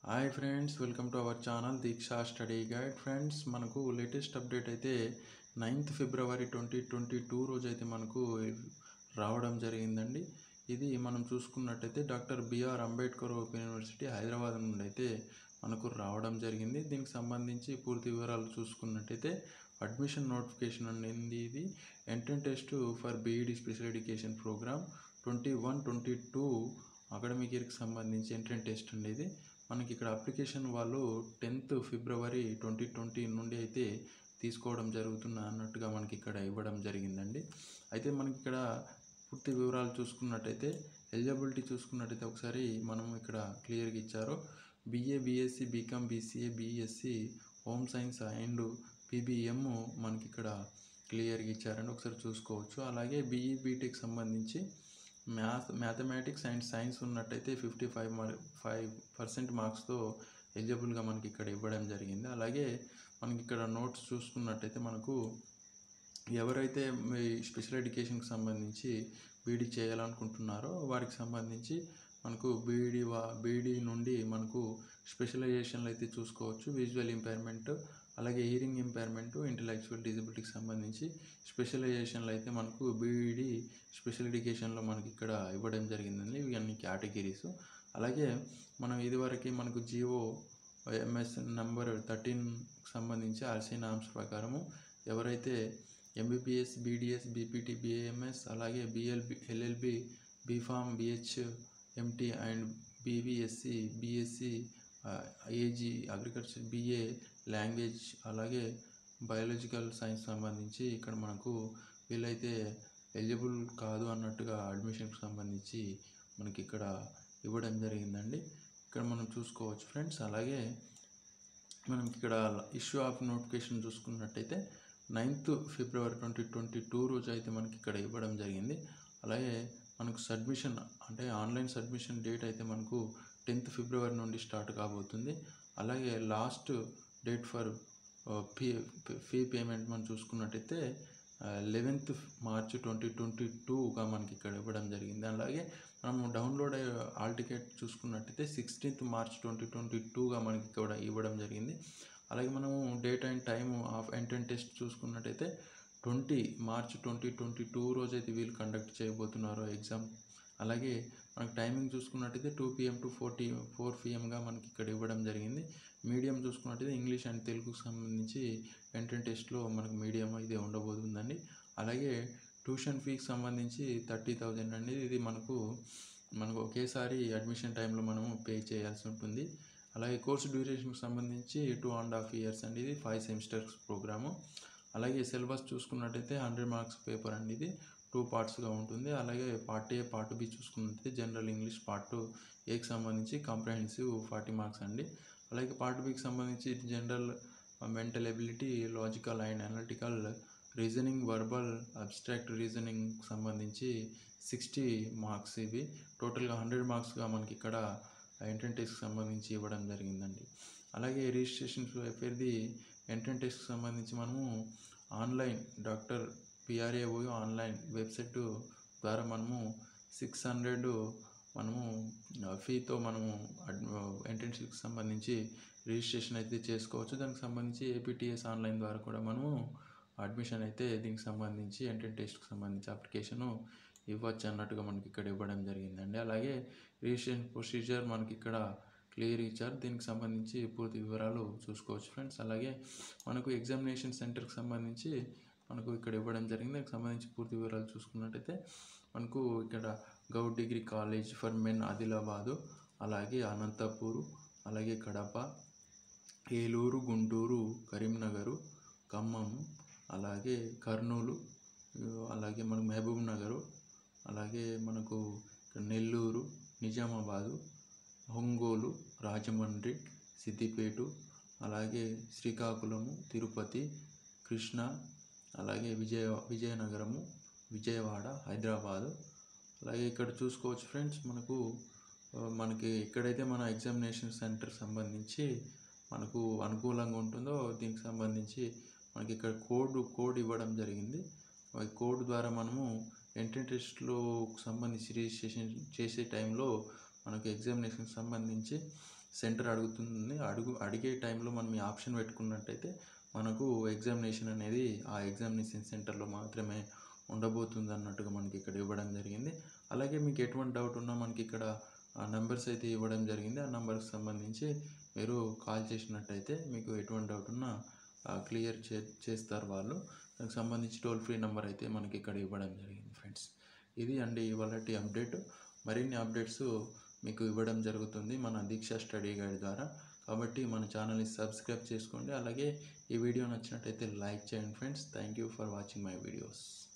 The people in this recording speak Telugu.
hi friends welcome to our channel Diksha study guide friends మనకు లేటెస్ట్ అప్డేట్ అయితే ninth February twenty twenty two రోజు అయితే మనకు రావడం జరిగిందండి ఇది మనం చూసుకున్నట్టయితే doctor BR Ambedkar open university Hyderabad నుండి అయితే మనకు రావడం జరిగింది దీనికి సంబంధించి పూర్తి వివరాలు చూసుకున్నట్టయితే అడ్మిషన్ నోటిఫికేషన్ అనేది ఇది entrance test for BEd special education programme twenty one twenty two academic ఇయర్కి సంబంధించి ఎంట్రన్ టెస్ట్ అండి ఇది మనకి ఇక్కడ అప్లికేషన్ వాళ్ళు టెన్త్ ఫిబ్రవరి ట్వంటీ ట్వంటీ నుండి అయితే తీసుకోవడం జరుగుతున్న అన్నట్టుగా మనకి ఇక్కడ ఇవ్వడం జరిగిందండి అయితే మనకి ఇక్కడ పూర్తి వివరాలు చూసుకున్నట్టయితే ఎలిజిబిలిటీ చూసుకున్నట్టయితే ఒకసారి మనం ఇక్కడ క్లియర్గా ఇచ్చారు BA BSc BCom BCA BSc home science and PBM మనకి ఇక్కడ క్లియర్గా ఇచ్చారండి ఒకసారి చూసుకోవచ్చు అలాగే బీఈ బీటెక్ సంబంధించి మ్యాథ్ మ్యాథమెటిక్స్ అండ్ సైన్స్ ఉన్నట్టయితే ఫిఫ్టీ ఫైవ్ మార్ ఫైవ్ పర్సెంట్ మార్క్స్తో ఎలిజిబుల్గా మనకి ఇక్కడ ఇవ్వడం జరిగింది అలాగే మనకి ఇక్కడ నోట్స్ చూసుకున్నట్టయితే మనకు ఎవరైతే మీ స్పెషల్ ఎడ్యుకేషన్కి సంబంధించి బీడీ చేయాలనుకుంటున్నారో వారికి సంబంధించి మనకు బీఈడి వా బీఈడి నుండి మనకు స్పెషలైజేషన్లు అయితే చూసుకోవచ్చు విజువల్ ఇంపైర్మెంట్ అలాగే హీరింగ్ ఇంపైర్మెంట్ ఇంటలెక్చువల్ డిజబిలిటీకి సంబంధించి స్పెషలైజేషన్లు అయితే మనకు బీఈడి స్పెషల్ ఎడ్యుకేషన్లో మనకి ఇక్కడ ఇవ్వడం జరిగిందండి ఇవి అన్ని కేటగిరీస్ అలాగే మనం ఇదివరకు మనకు జియో ఎంఎస్ నంబర్ థర్టీన్ సంబంధించి ఆర్సీ నామ్స్ ప్రకారము ఎవరైతే ఎంబీబీఎస్ బీడిఎస్ బీపీటీ బీఏఎంఎస్ అలాగే BLB LLB BPharm BH MT and BVSc BSc Ag agriculture BA language అలాగే బయాలజికల్ సైన్స్ సంబంధించి ఇక్కడ మనకు వీళ్ళైతే ఎలిజిబుల్ కాదు అన్నట్టుగా అడ్మిషన్కి సంబంధించి మనకి ఇక్కడ ఇవ్వడం జరిగిందండి ఇక్కడ మనం చూసుకోవచ్చు ఫ్రెండ్స్ అలాగే మనం ఇక్కడ ఇష్యూ ఆఫ్ నోటిఫికేషన్ చూసుకున్నట్టయితే ninth February twenty twenty two రోజు అయితే మనకి ఇక్కడ ఇవ్వడం జరిగింది అలాగే మనకు సబ్మిషన్ అంటే ఆన్లైన్ సబ్మిషన్ డేట్ అయితే మనకు టెన్త్ ఫిబ్రవరి నుండి స్టార్ట్ కాబోతుంది అలాగే last date for fee fee payment మనం చూసుకున్నట్టయితే లెవెన్త్ మార్చ్ ట్వంటీ ట్వంటీ టూగా మనకి ఇక్కడ ఇవ్వడం జరిగింది అలాగే మనము డౌన్లోడ్ ఆల్ టికెట్ చూసుకున్నట్టయితే సిక్స్టీన్త్ మార్చ్ ట్వంటీ ట్వంటీ టూగా మనకి ఇక్కడ ఇవ్వడం జరిగింది అలాగే మనము date and time of entrance test చూసుకున్నట్టయితే twenty March twenty twenty two రోజు అయితే వీళ్ళు కండక్ట్ చేయబోతున్నారు ఎగ్జామ్ అలాగే మనకు టైమింగ్ చూసుకున్నట్టయితే two PM to forty four పిఎంగా మనకి ఇక్కడ ఇవ్వడం జరిగింది మీడియం చూసుకున్నట్టయితే ఇంగ్లీష్ అండ్ తెలుగుకు సంబంధించి ఎంట్రన్ టెస్ట్లో మనకు మీడియం అయితే ఉండబోతుందండి అలాగే ట్యూషన్ ఫీకి సంబంధించి థర్టీ థౌజండ్ అండి ఇది మనకు మనకు ఒకేసారి అడ్మిషన్ టైంలో మనము పే చేయాల్సి ఉంటుంది అలాగే కోర్సు డ్యూరేషన్కి సంబంధించి టూ అండ్ హాఫ్ ఇయర్స్ అండి ఇది ఫైవ్ సెమిస్టర్స్ ప్రోగ్రాము అలాగే సిలబస్ చూసుకున్నట్టయితే హండ్రెడ్ మార్క్స్ పేపర్ అండి ఇది టూ పార్ట్స్గా ఉంటుంది అలాగే పార్ట్ ఏ పార్ట్ బి చూసుకున్నట్టయితే జనరల్ ఇంగ్లీష్ పార్ట్ ఏకి సంబంధించి కాంప్రహెన్సివ్ ఫార్టీ మార్క్స్ అండి అలాగే పార్ట్ బికి సంబంధించి general mental ability logical and analytical reasoning verbal abstract reasoning సంబంధించి సిక్స్టీ మార్క్స్ ఇవి టోటల్గా హండ్రెడ్ మార్క్స్గా మనకి ఇక్కడ ఎంట్రన్ టెస్ట్కి సంబంధించి ఇవ్వడం జరిగిందండి అలాగే రిజిస్ట్రేషన్ ఎఫ్ఐది ఎంట్రన్ టెస్ట్కి సంబంధించి మనము online doctor BRAOU online website ద్వారా మనము సిక్స్ హండ్రెడ్ మనము ఫీతో మనము ఎంట్రన్స్కి సంబంధించి రిజిస్ట్రేషన్ అయితే చేసుకోవచ్చు దానికి సంబంధించి ఏపీటీఎస్ ఆన్లైన్ ద్వారా కూడా మనము అడ్మిషన్ అయితే దీనికి సంబంధించి ఎంట్రన్ టెస్ట్కి సంబంధించి అప్లికేషను ఇవ్వచ్చు అన్నట్టుగా మనకి ఇక్కడ ఇవ్వడం జరిగిందండి అలాగే రిజిస్ట్రేషన్ ప్రొసీజర్ మనకి ఇక్కడ క్లియర్ ఇచ్చారు దీనికి సంబంధించి పూర్తి వివరాలు చూసుకోవచ్చు ఫ్రెండ్స్ అలాగే మనకు ఎగ్జామినేషన్ సెంటర్కి సంబంధించి మనకు ఇక్కడ ఇవ్వడం జరిగింది దానికి సంబంధించి పూర్తి వివరాలు చూసుకున్నట్టయితే మనకు ఇక్కడ Goud degree college for men Adilabad అలాగే అనంతపూరు అలాగే కడప ఏలూరు గుంటూరు కరీంనగరు ఖమ్మం అలాగే కర్నూలు అలాగే మనకు మహబూబ్ నగరు అలాగే మనకు నెల్లూరు నిజామాబాదు ఒంగోలు రాజమండ్రి సిద్దిపేట అలాగే శ్రీకాకుళము తిరుపతి కృష్ణ అలాగే విజయ విజయనగరము విజయవాడ హైదరాబాదు అలాగే ఇక్కడ చూసుకోవచ్చు ఫ్రెండ్స్ మనకు మనకి ఎక్కడైతే మన ఎగ్జామినేషన్ సెంటర్ సంబంధించి మనకు అనుకూలంగా ఉంటుందో దీనికి సంబంధించి మనకి ఇక్కడ కోడ్ కోడ్ ఇవ్వడం జరిగింది ఈ కోడ్ ద్వారా మనము ఎంట్రీ టెస్ట్లో సంబంధించి రిజిస్ట్రేషన్ చేసే టైంలో మనకు ఎగ్జామినేషన్కి సంబంధించి సెంటర్ అడుగుతుంది అడుగు అడిగే టైంలో మనం ఈ ఆప్షన్ పెట్టుకున్నట్టయితే మనకు ఎగ్జామినేషన్ అనేది ఆ ఎగ్జామినేషన్ సెంటర్లో మాత్రమే ఉండబోతుంది అన్నట్టుగా మనకి ఇక్కడ ఇవ్వడం జరిగింది అలాగే మీకు ఎటువంటి డౌట్ ఉన్నా మనకి ఇక్కడ ఆ నెంబర్స్ అయితే ఇవ్వడం జరిగింది ఆ నెంబర్కి సంబంధించి మీరు కాల్ చేసినట్టయితే మీకు ఎటువంటి డౌట్ ఉన్నా క్లియర్ చే చేస్తారు వాళ్ళు దానికి సంబంధించి టోల్ ఫ్రీ నెంబర్ అయితే మనకి ఇక్కడ ఇవ్వడం జరిగింది ఫ్రెండ్స్ ఇది అండి ఇవాళ అప్డేట్ మరిన్ని అప్డేట్స్ మీకు ఇవ్వడం జరుగుతుంది మన దీక్ష స్టడీ గైడ్ ద్వారా కాబట్టి మన ఛానల్ని సబ్స్క్రైబ్ చేసుకోండి అలాగే ఈ వీడియో నచ్చినట్టయితే లైక్ చేయండి friends thank you for watching my videos